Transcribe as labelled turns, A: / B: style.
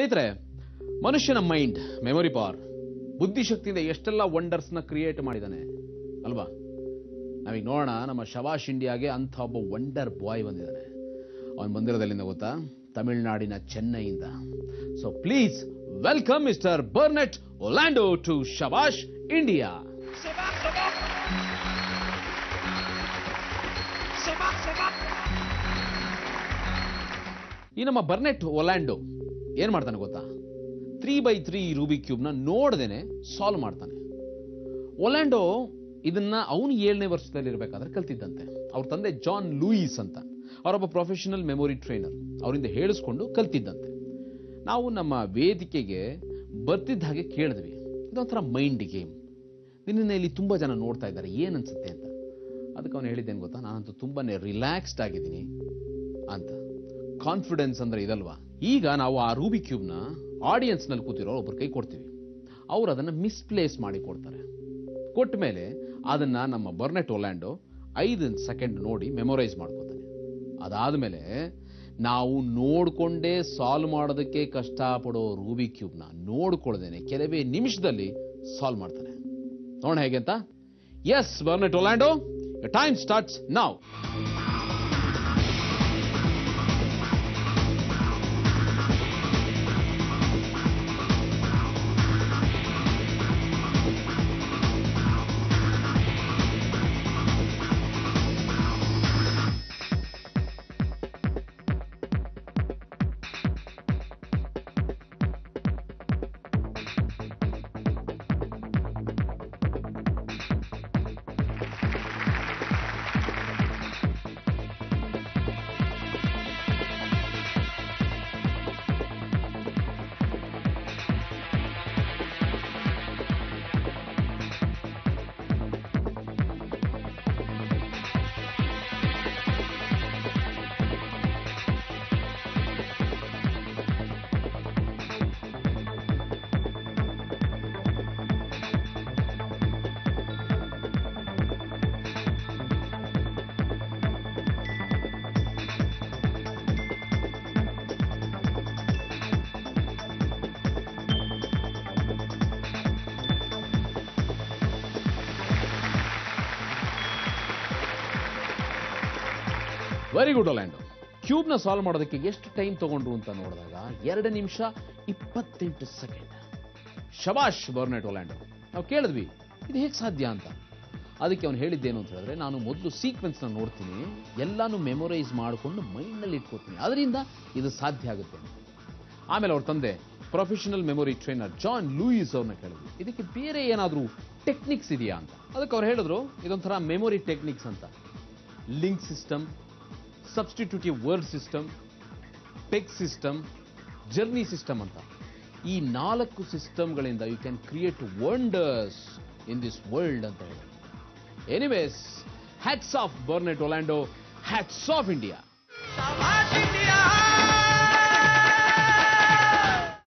A: ಸ್ನೇಹಿತರೆ ಮನುಷ್ಯನ mind memory power ಬುದ್ಧಿಶಕ್ತಿಯಿಂದ ಎಷ್ಟೆಲ್ಲ ವಂಡರ್ಸ್ನ ಕ್ರಿಯೇಟ್ ಮಾಡಿದ್ದಾನೆ ಅಲ್ವಾ ನಾವೀಗ ನೋಡೋಣ ನಮ್ಮ ಶವಾಶ್ ಇಂಡಿಯಾಗೆ ಅಂಥ ಒಬ್ಬ ವಂಡರ್ ಬಾಯ್ ಬಂದಿದ್ದಾನೆ ಅವನು ಬಂದಿರೋದೆಲ್ಲಿಂದ ಗೊತ್ತಾ ತಮಿಳುನಾಡಿನ ಚೆನ್ನೈಯಿಂದ so please welcome mister Barnett Orlando to ಶವಾಶ್ India
B: Se va, se va. Se va, se va.
A: ಈ ನಮ್ಮ ಬರ್ನೆಟ್ ಒಲ್ಯಾಂಡೋ ಏನ್ ಮಾಡ್ತಾನೆ ಗೊತ್ತಾ ತ್ರೀ ಬೈ ತ್ರೀ ರೂಬಿ ಕ್ಯೂಬ್ನ ನೋಡ್ದೇನೆ ಸಾಲ್ವ್ ಮಾಡ್ತಾನೆ ಒಲ್ಯಾಂಡೋ ಇದನ್ನ ಅವನು ಏಳನೇ ವರ್ಷದಲ್ಲಿ ಇರಬೇಕಾದ್ರೆ ಕಲ್ತಿದ್ದಂತೆ ಅವ್ರ ತಂದೆ ಜಾನ್ ಲೂಯಿಸ್ ಅಂತ ಅವರೊಬ್ಬ ಪ್ರೊಫೆಷನಲ್ ಮೆಮೊರಿ ಟ್ರೈನರ್ ಅವರಿಂದ ಹೇಳಿಸ್ಕೊಂಡು ಕಲ್ತಿದ್ದಂತೆ ನಾವು ನಮ್ಮ ವೇದಿಕೆಗೆ ಬರ್ತಿದ್ದ ಹಾಗೆ ಕೇಳಿದ್ವಿ ಇದೊಂಥರ ಮೈಂಡ್ ಗೇಮ್ ನಿನ್ನ ಇಲ್ಲಿ ತುಂಬಾ ಜನ ನೋಡ್ತಾ ಇದ್ದಾರೆ ಏನ್ ಅನ್ಸುತ್ತೆ ಅಂತ ಅದಕ್ಕೆ ಅವನು ಹೇಳಿದ್ದೇನು ಗೊತ್ತಾ ನಾನಂತೂ ತುಂಬಾನೇ ರಿಲ್ಯಾಕ್ಸ್ಡ್ ಆಗಿದ್ದೀನಿ ಅಂತ ಕಾನ್ಫಿಡೆನ್ಸ್ ಅಂದ್ರೆ ಇದಲ್ವಾ ಈಗ ನಾವು ಆ ರೂಬಿ ಕ್ಯೂಬ್ನ ಆಡಿಯನ್ಸ್ ನಲ್ಲಿ ಕೂತಿರೋ ಒಬ್ಬರು ಕೈ ಕೊಡ್ತೀವಿ ಅವ್ರು ಅದನ್ನ ಮಿಸ್ಪ್ಲೇಸ್ ಮಾಡಿ ಕೊಡ್ತಾರೆ ಕೊಟ್ಟ ಮೇಲೆ ಅದನ್ನ ನಮ್ಮ ಬರ್ನೆಟ್ ಒಲ್ಯಾಂಡೋ ಐದು ಸೆಕೆಂಡ್ ನೋಡಿ ಮೆಮೊರೈಸ್ ಮಾಡ್ಕೋತಾನೆ ಅದಾದ್ಮೇಲೆ ನಾವು ನೋಡ್ಕೊಂಡೇ ಸಾಲ್ವ್ ಮಾಡೋದಕ್ಕೆ ಕಷ್ಟಪಡೋ ರೂಬಿ ಕ್ಯೂಬ್ನ ನೋಡ್ಕೊಳ್ದೇನೆ ಕೆಲವೇ ನಿಮಿಷದಲ್ಲಿ ಸಾಲ್ವ್ ಮಾಡ್ತಾನೆ ನೋಡೋಣ ಹೇಗೆ ಅಂತ yes Barnett Orlando time starts now very good Orlando ಕ್ಯೂಬ್ನ ಸಾಲ್ವ್ ಮಾಡೋದಕ್ಕೆ ಎಷ್ಟು ಟೈಮ್ ತಗೊಂಡ್ರು ಅಂತ ನೋಡಿದಾಗ ಎರಡು ನಿಮಿಷ ಇಪ್ಪತ್ತೆಂಟು ಸೆಕೆಂಡ್ ಶಬಾಷ್ ಬರ್ನೆಟ್ ಒಲ್ಯಾಂಡೋ ನಾವು ಕೇಳಿದ್ವಿ ಇದು ಹೇಗೆ ಸಾಧ್ಯ ಅಂತ ಅದಕ್ಕೆ ಅವನು ಹೇಳಿದ್ದೇನು ಅಂತ ಹೇಳಿದ್ರೆ ನಾನು ಮೊದಲು ಸೀಕ್ವೆನ್ಸ್ನ ನೋಡ್ತೀನಿ ಎಲ್ಲಾನು ಮೆಮೊರೈಸ್ ಮಾಡಿಕೊಂಡು ಮೈಂಡ್ನಲ್ಲಿ ಇಟ್ಕೋತೀನಿ ಅದರಿಂದ ಇದು ಸಾಧ್ಯ ಆಗುತ್ತೆ ಅಂತ. ಆಮೇಲೆ ಅವ್ರ ತಂದೆ professional memory trainer John Louis ಅವ್ರನ್ನ ಕೇಳಿದ್ವಿ ಇದಕ್ಕೆ ಬೇರೆ ಏನಾದರೂ ಟೆಕ್ನಿಕ್ಸ್ ಇದೆಯಾ ಅಂತ ಅದಕ್ಕೆ ಅವ್ರು ಹೇಳಿದ್ರು ಇದೊಂಥರ ಮೆಮೊರಿ ಟೆಕ್ನಿಕ್ಸ್ ಅಂತ link system substitutive word system peg system journey system ಅಂತ ಈ ನಾಲ್ಕು ಸಿಸ್ಟಮ್ಗಳಿಂದ you can create wonders in this world ಅಂತ ಹೇಳಿ anyways hats off Barnett Orlando hats off India
B: Shabash India.